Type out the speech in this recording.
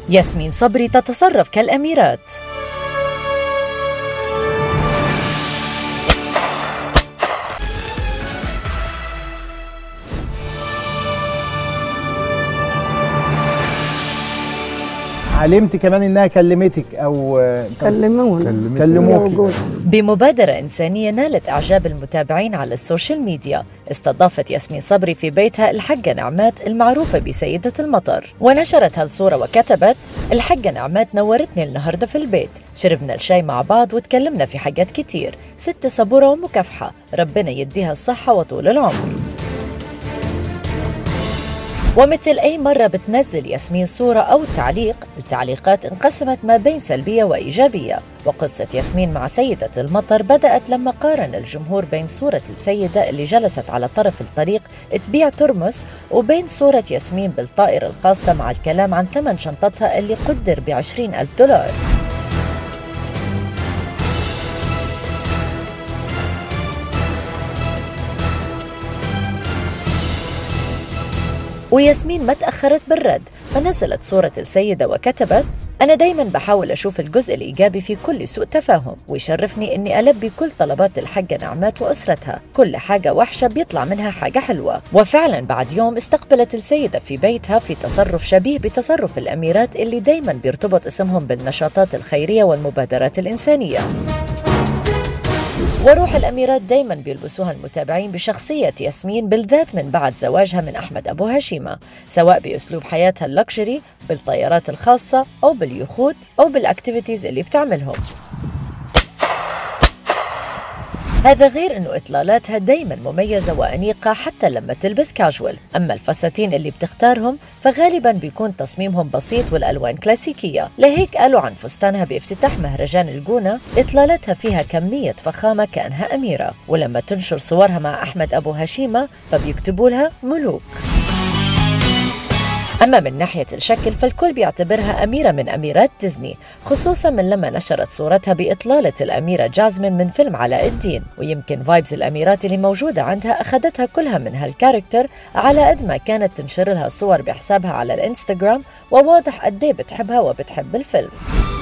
ياسمين صبري تتصرف كالأميرات علمت كمان انها كلمتك او كلمونا كلموك بمبادرة إنسانية نالت إعجاب المتابعين على السوشيال ميديا استضافت ياسمين صبري في بيتها الحجة نعمات المعروفة بسيدة المطر ونشرت هالصورة وكتبت الحجة نعمات نورتني النهاردة في البيت شربنا الشاي مع بعض وتكلمنا في حاجات كتير ست صبورة ومكافحة ربنا يديها الصحة وطول العمر ومثل أي مرة بتنزل ياسمين صورة أو تعليق التعليقات انقسمت ما بين سلبية وإيجابية وقصة ياسمين مع سيدة المطر بدأت لما قارن الجمهور بين صورة السيدة اللي جلست على طرف الطريق تبيع ترمس وبين صورة ياسمين بالطائرة الخاصة مع الكلام عن ثمن شنطتها اللي قدر بعشرين ألف دولار وياسمين ما تأخرت بالرد فنزلت صورة السيدة وكتبت أنا دايما بحاول أشوف الجزء الإيجابي في كل سوء تفاهم ويشرفني أني ألبي كل طلبات الحاجة نعمات وأسرتها كل حاجة وحشة بيطلع منها حاجة حلوة وفعلا بعد يوم استقبلت السيدة في بيتها في تصرف شبيه بتصرف الأميرات اللي دايما بيرتبط اسمهم بالنشاطات الخيرية والمبادرات الإنسانية وروح الأميرات دايما بيلبسوها المتابعين بشخصية ياسمين بالذات من بعد زواجها من أحمد أبو هشيمة سواء بأسلوب حياتها اللكجري بالطيارات الخاصة أو باليخوت أو بالأكتيفيتيز اللي بتعملهم هذا غير انه اطلالاتها دايما مميزه وانيقه حتى لما تلبس كاجوال، اما الفساتين اللي بتختارهم فغالبا بيكون تصميمهم بسيط والالوان كلاسيكيه، لهيك قالوا عن فستانها بافتتاح مهرجان الجونه اطلالتها فيها كميه فخامه كانها اميره، ولما تنشر صورها مع احمد ابو هشيمه فبيكتبوا لها ملوك. أما من ناحية الشكل فالكل بيعتبرها أميرة من أميرات ديزني خصوصا من لما نشرت صورتها بإطلالة الأميرة جازمين من فيلم علاء الدين ويمكن فايبز الأميرات اللي موجودة عندها أخذتها كلها من هالكاركتر على قد ما كانت تنشر لها صور بحسابها على الانستغرام وواضح قد بتحبها وبتحب الفيلم